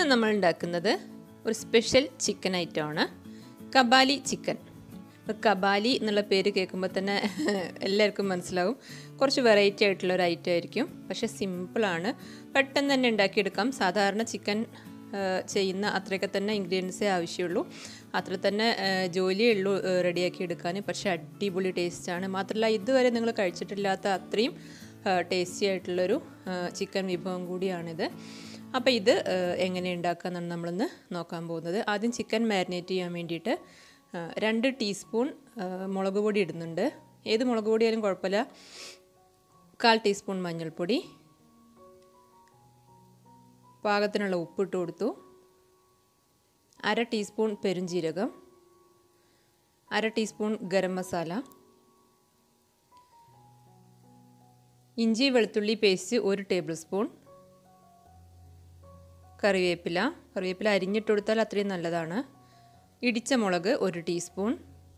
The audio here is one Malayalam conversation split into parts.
ഇന്ന് നമ്മൾ ഉണ്ടാക്കുന്നത് ഒരു സ്പെഷ്യൽ ചിക്കൻ ഐറ്റമാണ് കബാലി ചിക്കൻ ഇപ്പോൾ കബാലി എന്നുള്ള പേര് കേൾക്കുമ്പോൾ തന്നെ എല്ലാവർക്കും മനസ്സിലാവും കുറച്ച് വെറൈറ്റി ആയിട്ടുള്ള ഒരു ഐറ്റം ആയിരിക്കും പക്ഷേ സിമ്പിളാണ് പെട്ടെന്ന് തന്നെ ഉണ്ടാക്കിയെടുക്കാം സാധാരണ ചിക്കൻ ചെയ്യുന്ന അത്രയൊക്കെ തന്നെ ഇൻഗ്രീഡിയൻസേ ആവശ്യമുള്ളൂ അത്ര തന്നെ ജോലിയേ ഉള്ളൂ റെഡിയാക്കി എടുക്കാൻ പക്ഷേ അടിപൊളി ടേസ്റ്റാണ് മാത്രമല്ല ഇതുവരെ നിങ്ങൾ കഴിച്ചിട്ടില്ലാത്ത അത്രയും ടേസ്റ്റി ആയിട്ടുള്ളൊരു ചിക്കൻ വിഭവം കൂടിയാണിത് അപ്പോൾ ഇത് എങ്ങനെ ഉണ്ടാക്കാമെന്നാണ് നമ്മളിന്ന് നോക്കാൻ പോകുന്നത് ആദ്യം ചിക്കൻ മാരിനേറ്റ് ചെയ്യാൻ വേണ്ടിയിട്ട് രണ്ട് ടീസ്പൂൺ മുളക് പൊടി ഇടുന്നുണ്ട് ഏത് മുളക് പൊടിയായാലും കുഴപ്പമില്ല കാൽ ടീസ്പൂൺ മഞ്ഞൾപ്പൊടി പാകത്തിനുള്ള ഉപ്പിട്ട് കൊടുത്തു അര ടീസ്പൂൺ പെരുംജീരകം അര ടീസ്പൂൺ ഗരം മസാല ഇഞ്ചി വെളുത്തുള്ളി പേസ്റ്റ് ഒരു ടേബിൾ സ്പൂൺ കറിവേപ്പില കറിവേപ്പില അരിഞ്ഞിട്ട് കൊടുത്താൽ അത്രയും നല്ലതാണ് ഇടിച്ച മുളക് ഒരു ടീസ്പൂൺ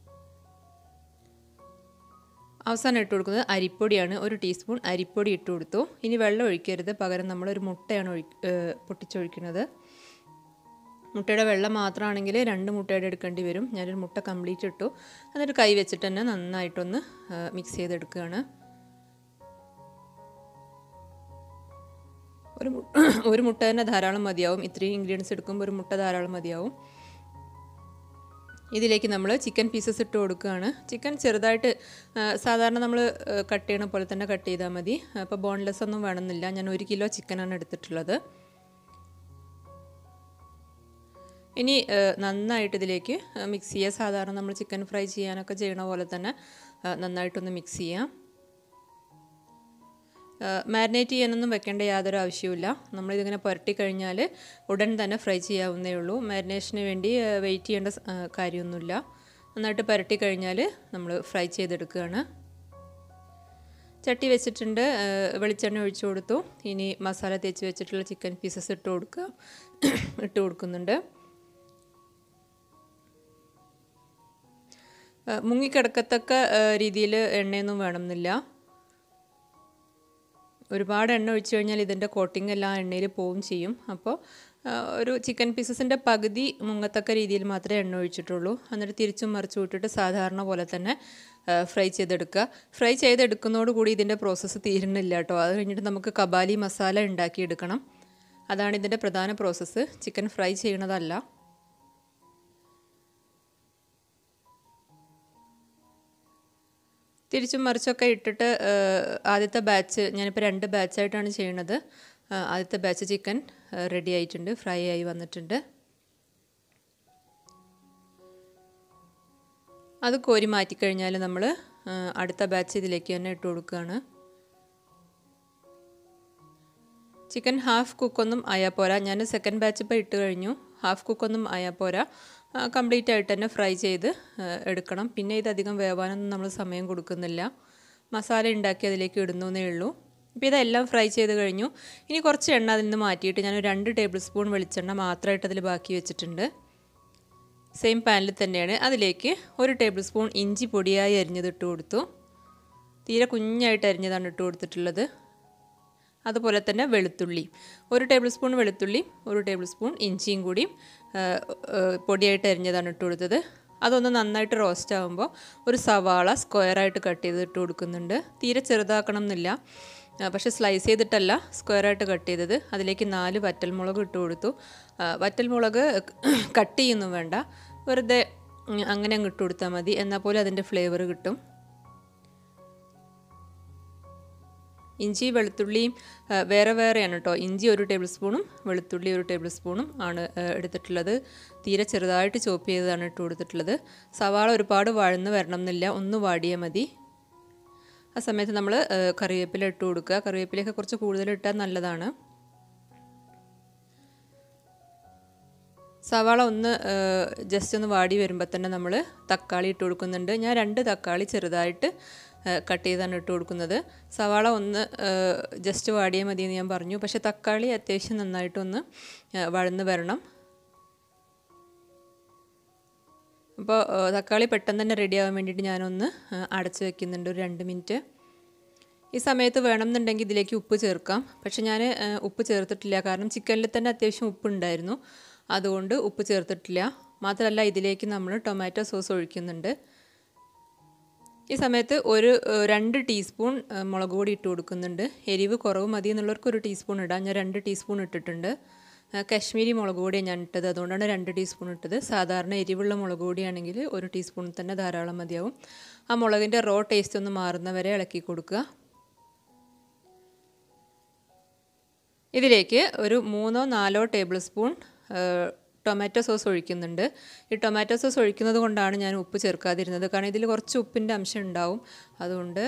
അവസാനം ഇട്ട് കൊടുക്കുന്നത് അരിപ്പൊടിയാണ് ഒരു ടീസ്പൂൺ അരിപ്പൊടി ഇട്ട് കൊടുത്തു ഇനി വെള്ളം ഒഴിക്കരുത് പകരം നമ്മളൊരു മുട്ടയാണ് ഒഴി പൊട്ടിച്ചൊഴിക്കുന്നത് മുട്ടയുടെ വെള്ളം മാത്രമാണെങ്കിൽ രണ്ട് മുട്ടയുടെ എടുക്കേണ്ടി വരും ഞാനൊരു മുട്ട കംപ്ലീറ്റ് ഇട്ടു എന്നിട്ട് കൈ വെച്ചിട്ട് തന്നെ നന്നായിട്ടൊന്ന് മിക്സ് ചെയ്തെടുക്കുകയാണ് ഒരു ഒരു മുട്ട തന്നെ ധാരാളം മതിയാവും ഇത്രയും ഇൻഗ്രീഡിയൻസ് എടുക്കുമ്പോൾ ഒരു മുട്ട ധാരാളം മതിയാവും ഇതിലേക്ക് നമ്മൾ ചിക്കൻ പീസസ് ഇട്ട് കൊടുക്കുകയാണ് ചിക്കൻ ചെറുതായിട്ട് സാധാരണ നമ്മൾ കട്ട് ചെയ്യണ പോലെ തന്നെ കട്ട് ചെയ്താൽ മതി അപ്പോൾ ബോൺലെസ് ഒന്നും വേണമെന്നില്ല ഞാൻ ഒരു കിലോ ചിക്കനാണ് എടുത്തിട്ടുള്ളത് ഇനി നന്നായിട്ട് ഇതിലേക്ക് മിക്സ് ചെയ്യുക സാധാരണ നമ്മൾ ചിക്കൻ ഫ്രൈ ചെയ്യാനൊക്കെ ചെയ്യണ പോലെ തന്നെ നന്നായിട്ടൊന്ന് മിക്സ് ചെയ്യാം മാരിനേറ്റ് ചെയ്യാനൊന്നും വെക്കേണ്ട യാതൊരു ആവശ്യവുമില്ല നമ്മളിതിങ്ങനെ പുരട്ടി കഴിഞ്ഞാൽ ഉടൻ തന്നെ ഫ്രൈ ചെയ്യാവുന്നേ ഉള്ളൂ മാരിനേഷന് വേണ്ടി വെയിറ്റ് ചെയ്യേണ്ട കാര്യമൊന്നുമില്ല നന്നായിട്ട് പുരട്ടി കഴിഞ്ഞാൽ നമ്മൾ ഫ്രൈ ചെയ്തെടുക്കുകയാണ് ചട്ടി വെച്ചിട്ടുണ്ട് വെളിച്ചെണ്ണ ഒഴിച്ചു കൊടുത്തു ഇനി മസാല തേച്ച് വെച്ചിട്ടുള്ള ചിക്കൻ പീസസ് ഇട്ട് കൊടുക്കുക ഇട്ട് കൊടുക്കുന്നുണ്ട് മുങ്ങിക്കിടക്കത്തക്ക രീതിയിൽ എണ്ണയൊന്നും വേണമെന്നില്ല ഒരുപാട് എണ്ണ ഒഴിച്ചു കഴിഞ്ഞാൽ ഇതിൻ്റെ കോട്ടിംഗ് എല്ലാം എണ്ണയിൽ പോവും ചെയ്യും അപ്പോൾ ഒരു ചിക്കൻ പീസസിൻ്റെ പകുതി മുങ്ങത്തക്ക രീതിയിൽ മാത്രമേ എണ്ണ ഒഴിച്ചിട്ടുള്ളൂ എന്നിട്ട് തിരിച്ചും മറിച്ചു വിട്ടിട്ട് സാധാരണ പോലെ തന്നെ ഫ്രൈ ചെയ്തെടുക്കുക ഫ്രൈ ചെയ്തെടുക്കുന്നതോടുകൂടി ഇതിൻ്റെ പ്രോസസ്സ് തീരുന്നില്ല കേട്ടോ അത് കഴിഞ്ഞിട്ട് നമുക്ക് കബാലി മസാല ഉണ്ടാക്കിയെടുക്കണം അതാണ് ഇതിൻ്റെ പ്രധാന പ്രോസസ്സ് ചിക്കൻ ഫ്രൈ ചെയ്യണതല്ല തിരിച്ചും മറിച്ചൊക്കെ ഇട്ടിട്ട് ആദ്യത്തെ ബാച്ച് ഞാനിപ്പോൾ രണ്ട് ബാച്ചായിട്ടാണ് ചെയ്യണത് ആദ്യത്തെ ബാച്ച് ചിക്കൻ റെഡി ആയിട്ടുണ്ട് ഫ്രൈ ആയി വന്നിട്ടുണ്ട് അത് കോരി മാറ്റിക്കഴിഞ്ഞാൽ നമ്മൾ അടുത്ത ബാച്ച് ഇതിലേക്ക് തന്നെ ഇട്ട് കൊടുക്കുകയാണ് ചിക്കൻ ഹാഫ് കുക്കൊന്നും ആയാൽ പോരാ ഞാൻ സെക്കൻഡ് ബാച്ച് ഇപ്പോൾ ഇട്ട് കഴിഞ്ഞു ഹാഫ് കുക്കൊന്നും ആയാൽ പോരാ കംപ്ലീറ്റ് ആയിട്ട് തന്നെ ഫ്രൈ ചെയ്ത് എടുക്കണം പിന്നെ ഇതധികം വേവാനൊന്നും നമ്മൾ സമയം കൊടുക്കുന്നില്ല മസാല ഉണ്ടാക്കി അതിലേക്ക് ഇടുന്നേ ഉള്ളൂ ഇപ്പോൾ ഇതെല്ലാം ഫ്രൈ ചെയ്ത് കഴിഞ്ഞു ഇനി കുറച്ച് എണ്ണ അതിൽ നിന്ന് മാറ്റിയിട്ട് ഞാൻ രണ്ട് ടേബിൾ സ്പൂൺ വെളിച്ചെണ്ണ മാത്രമായിട്ട് അതിൽ ബാക്കി വെച്ചിട്ടുണ്ട് സെയിം പാനിൽ തന്നെയാണ് അതിലേക്ക് ഒരു ടേബിൾ സ്പൂൺ ഇഞ്ചി പൊടിയായി അരിഞ്ഞത് ഇട്ട് കൊടുത്തു തീരെ കുഞ്ഞായിട്ട് അരിഞ്ഞതാണ് ഇട്ട് കൊടുത്തിട്ടുള്ളത് അതുപോലെ തന്നെ വെളുത്തുള്ളി ഒരു ടേബിൾ സ്പൂൺ വെളുത്തുള്ളി ഒരു ടേബിൾ സ്പൂൺ ഇഞ്ചിയും കൂടി പൊടിയായിട്ട് അരിഞ്ഞതാണ് ഇട്ട് കൊടുത്തത് അതൊന്ന് നന്നായിട്ട് റോസ്റ്റ് ആകുമ്പോൾ ഒരു സവാള സ്ക്വയറായിട്ട് കട്ട് ചെയ്ത് ഇട്ട് കൊടുക്കുന്നുണ്ട് തീരെ ചെറുതാക്കണം എന്നില്ല പക്ഷേ സ്ലൈസ് ചെയ്തിട്ടല്ല സ്ക്വയറായിട്ട് കട്ട് ചെയ്തത് അതിലേക്ക് നാല് വറ്റൽമുളക് ഇട്ട് കൊടുത്തു വറ്റൽമുളക് കട്ട് ചെയ്യുന്നു വേണ്ട വെറുതെ അങ്ങനെ അങ്ങ് ഇട്ട് കൊടുത്താൽ മതി എന്നാൽ പോലും അതിൻ്റെ ഫ്ലേവർ കിട്ടും ഇഞ്ചി വെളുത്തുള്ളിയും വേറെ വേറെയാണ് കേട്ടോ ഇഞ്ചി ഒരു ടേബിൾ സ്പൂണും വെളുത്തുള്ളി ഒരു ടേബിൾ സ്പൂണും ആണ് എടുത്തിട്ടുള്ളത് തീരെ ചെറുതായിട്ട് ചോപ്പ് ചെയ്തതാണ് ഇട്ട് കൊടുത്തിട്ടുള്ളത് സവാള ഒരുപാട് വഴന്ന് വരണം എന്നില്ല ഒന്ന് വാടിയാൽ മതി ആ സമയത്ത് നമ്മൾ കറിവേപ്പില ഇട്ട് കൊടുക്കുക കറിവേപ്പിലയൊക്കെ കുറച്ച് കൂടുതൽ ഇട്ടാൽ നല്ലതാണ് സവാള ഒന്ന് ജസ്റ്റ് ഒന്ന് വാടി വരുമ്പോൾ തന്നെ നമ്മൾ തക്കാളി ഇട്ട് കൊടുക്കുന്നുണ്ട് ഞാൻ രണ്ട് തക്കാളി ചെറുതായിട്ട് കട്ട് ചെയ്താണ് ഇട്ട് കൊടുക്കുന്നത് സവാള ഒന്ന് ജസ്റ്റ് വാടിയാൽ മതി എന്ന് ഞാൻ പറഞ്ഞു പക്ഷേ തക്കാളി അത്യാവശ്യം നന്നായിട്ടൊന്ന് വഴന്ന് വരണം അപ്പോൾ തക്കാളി പെട്ടെന്ന് തന്നെ റെഡി ആവാൻ വേണ്ടിയിട്ട് ഞാനൊന്ന് അടച്ച് വെക്കുന്നുണ്ട് ഒരു രണ്ട് മിനിറ്റ് ഈ സമയത്ത് വേണമെന്നുണ്ടെങ്കിൽ ഇതിലേക്ക് ഉപ്പ് ചേർക്കാം പക്ഷെ ഞാൻ ഉപ്പ് ചേർത്തിട്ടില്ല കാരണം ചിക്കനിൽ തന്നെ അത്യാവശ്യം ഉപ്പ് ഉണ്ടായിരുന്നു അതുകൊണ്ട് ഉപ്പ് ചേർത്തിട്ടില്ല മാത്രമല്ല ഇതിലേക്ക് നമ്മൾ ടൊമാറ്റോ സോസ് ഒഴിക്കുന്നുണ്ട് ഈ സമയത്ത് ഒരു രണ്ട് ടീസ്പൂൺ മുളക് പൊടി ഇട്ട് കൊടുക്കുന്നുണ്ട് എരിവ് കുറവ് മതി എന്നുള്ളവർക്ക് ഒരു ടീസ്പൂൺ ഇടാം ഞാൻ രണ്ട് ടീസ്പൂൺ ഇട്ടിട്ടുണ്ട് കാശ്മീരി മുളക് പൊടിയാണ് ഞാൻ ഇട്ടത് അതുകൊണ്ടാണ് രണ്ട് ടീസ്പൂൺ ഇട്ടത് സാധാരണ എരിവുള്ള മുളക് പൊടിയാണെങ്കിൽ ഒരു ടീസ്പൂൺ തന്നെ ധാരാളം മതിയാവും ആ മുളകിൻ്റെ റോ ടേസ്റ്റ് ഒന്ന് മാറുന്നവരെ ഇളക്കി കൊടുക്കുക ഇതിലേക്ക് ഒരു മൂന്നോ നാലോ ടേബിൾ സ്പൂൺ ടൊമാറ്റോ സോസ് ഒഴിക്കുന്നുണ്ട് ഈ ടൊമാറ്റോ സോസ് ഒഴിക്കുന്നത് കൊണ്ടാണ് ഞാൻ ഉപ്പ് ചേർക്കാതിരുന്നത് കാരണം ഇതിൽ കുറച്ച് ഉപ്പിൻ്റെ അംശം ഉണ്ടാവും അതുകൊണ്ട്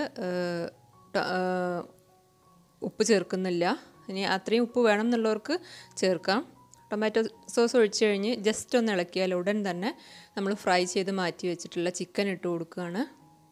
ഉപ്പ് ചേർക്കുന്നില്ല ഇനി അത്രയും ഉപ്പ് വേണം എന്നുള്ളവർക്ക് ചേർക്കാം ടൊമാറ്റോ സോസ് ഒഴിച്ച് കഴിഞ്ഞ് ജസ്റ്റ് ഒന്ന് ഇളക്കിയാൽ ഉടൻ തന്നെ നമ്മൾ ഫ്രൈ ചെയ്ത് മാറ്റി വെച്ചിട്ടുള്ള ചിക്കൻ ഇട്ട് കൊടുക്കുകയാണ്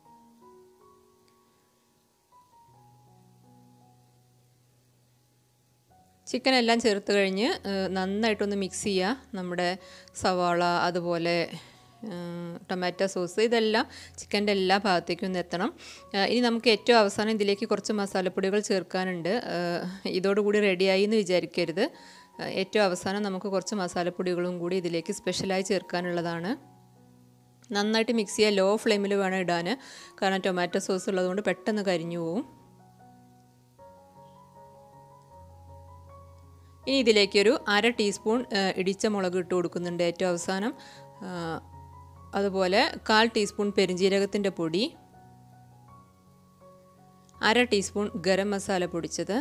ചിക്കൻ എല്ലാം ചേർത്ത് കഴിഞ്ഞ് നന്നായിട്ടൊന്ന് മിക്സ് ചെയ്യുക നമ്മുടെ സവാള അതുപോലെ ടൊമാറ്റോ സോസ് ഇതെല്ലാം ചിക്കൻ്റെ എല്ലാ ഭാഗത്തേക്കും ഒന്ന് എത്തണം ഇനി നമുക്ക് ഏറ്റവും അവസാനം ഇതിലേക്ക് കുറച്ച് മസാലപ്പൊടികൾ ചേർക്കാനുണ്ട് ഇതോടുകൂടി റെഡിയായി എന്ന് വിചാരിക്കരുത് ഏറ്റവും അവസാനം നമുക്ക് കുറച്ച് മസാലപ്പൊടികളും കൂടി ഇതിലേക്ക് സ്പെഷ്യലായി ചേർക്കാനുള്ളതാണ് നന്നായിട്ട് മിക്സ് ചെയ്യുക ലോ ഫ്ലെയിമിൽ വേണം ഇടാൻ കാരണം ടൊമാറ്റോ സോസ് ഉള്ളതുകൊണ്ട് പെട്ടെന്ന് കരിഞ്ഞു പോവും ഇനി ഇതിലേക്കൊരു അര ടീസ്പൂൺ ഇടിച്ച മുളക് ഇട്ട് കൊടുക്കുന്നുണ്ട് ഏറ്റവും അവസാനം അതുപോലെ കാൽ ടീസ്പൂൺ പെരിഞ്ജീരകത്തിൻ്റെ പൊടി അര ടീസ്പൂൺ ഗരം മസാല പൊടിച്ചത്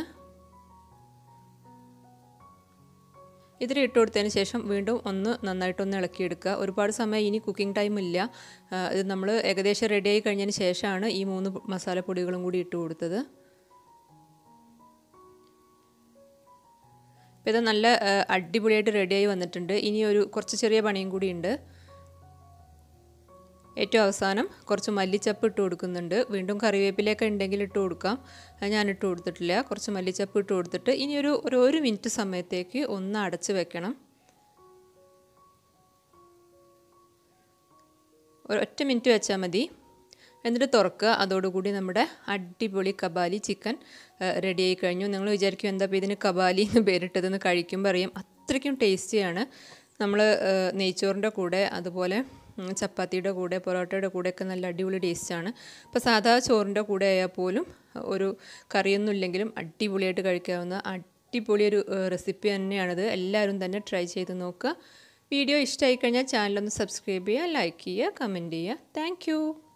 ഇതിൽ ഇട്ട് കൊടുത്തതിന് ശേഷം വീണ്ടും ഒന്ന് നന്നായിട്ടൊന്ന് ഇളക്കിയെടുക്കുക ഒരുപാട് സമയം ഇനി കുക്കിംഗ് ടൈം ഇല്ല ഇത് നമ്മൾ ഏകദേശം റെഡിയായി കഴിഞ്ഞതിന് ശേഷമാണ് ഈ മൂന്ന് മസാലപ്പൊടികളും കൂടി ഇട്ട് കൊടുത്തത് അപ്പോൾ ഇത് നല്ല അടിപൊളിയായിട്ട് റെഡിയായി വന്നിട്ടുണ്ട് ഇനി ഒരു കുറച്ച് ചെറിയ പണിയും കൂടി ഉണ്ട് ഏറ്റവും അവസാനം കുറച്ച് മല്ലിച്ചപ്പ് ഇട്ട് കൊടുക്കുന്നുണ്ട് വീണ്ടും കറിവേപ്പിലയൊക്കെ ഉണ്ടെങ്കിൽ ഇട്ട് കൊടുക്കാം ഞാൻ ഇട്ട് കൊടുത്തിട്ടില്ല കുറച്ച് മല്ലിച്ചപ്പ് ഇട്ട് കൊടുത്തിട്ട് ഇനി ഒരു ഒരു ഒരു മിനിറ്റ് സമയത്തേക്ക് ഒന്ന് അടച്ച് വെക്കണം ഒരൊറ്റ മിനിറ്റ് വെച്ചാൽ മതി എന്നിട്ട് തുറക്കുക അതോടുകൂടി നമ്മുടെ അടിപൊളി കബാലി ചിക്കൻ റെഡിയായി കഴിഞ്ഞു നിങ്ങൾ വിചാരിക്കും എന്താ ഇപ്പോൾ ഇതിന് കബാലി എന്ന് പേരിട്ടതെന്ന് കഴിക്കുമ്പോൾ അറിയാം അത്രയ്ക്കും ടേസ്റ്റിയാണ് നമ്മൾ നെയ്ച്ചോറിൻ്റെ കൂടെ അതുപോലെ ചപ്പാത്തിയുടെ കൂടെ പൊറോട്ടയുടെ കൂടെയൊക്കെ നല്ല അടിപൊളി ടേസ്റ്റാണ് ഇപ്പോൾ സാധാ ചോറിൻ്റെ കൂടെ ആയാൽ പോലും ഒരു കറിയൊന്നും ഇല്ലെങ്കിലും അടിപൊളിയായിട്ട് കഴിക്കാവുന്ന അടിപൊളി ഒരു റെസിപ്പി തന്നെയാണിത് എല്ലാവരും തന്നെ ട്രൈ ചെയ്ത് നോക്കുക വീഡിയോ ഇഷ്ടമായി കഴിഞ്ഞാൽ ചാനലൊന്ന് സബ്സ്ക്രൈബ് ചെയ്യുക ലൈക്ക് ചെയ്യുക കമൻറ്റ് ചെയ്യുക താങ്ക്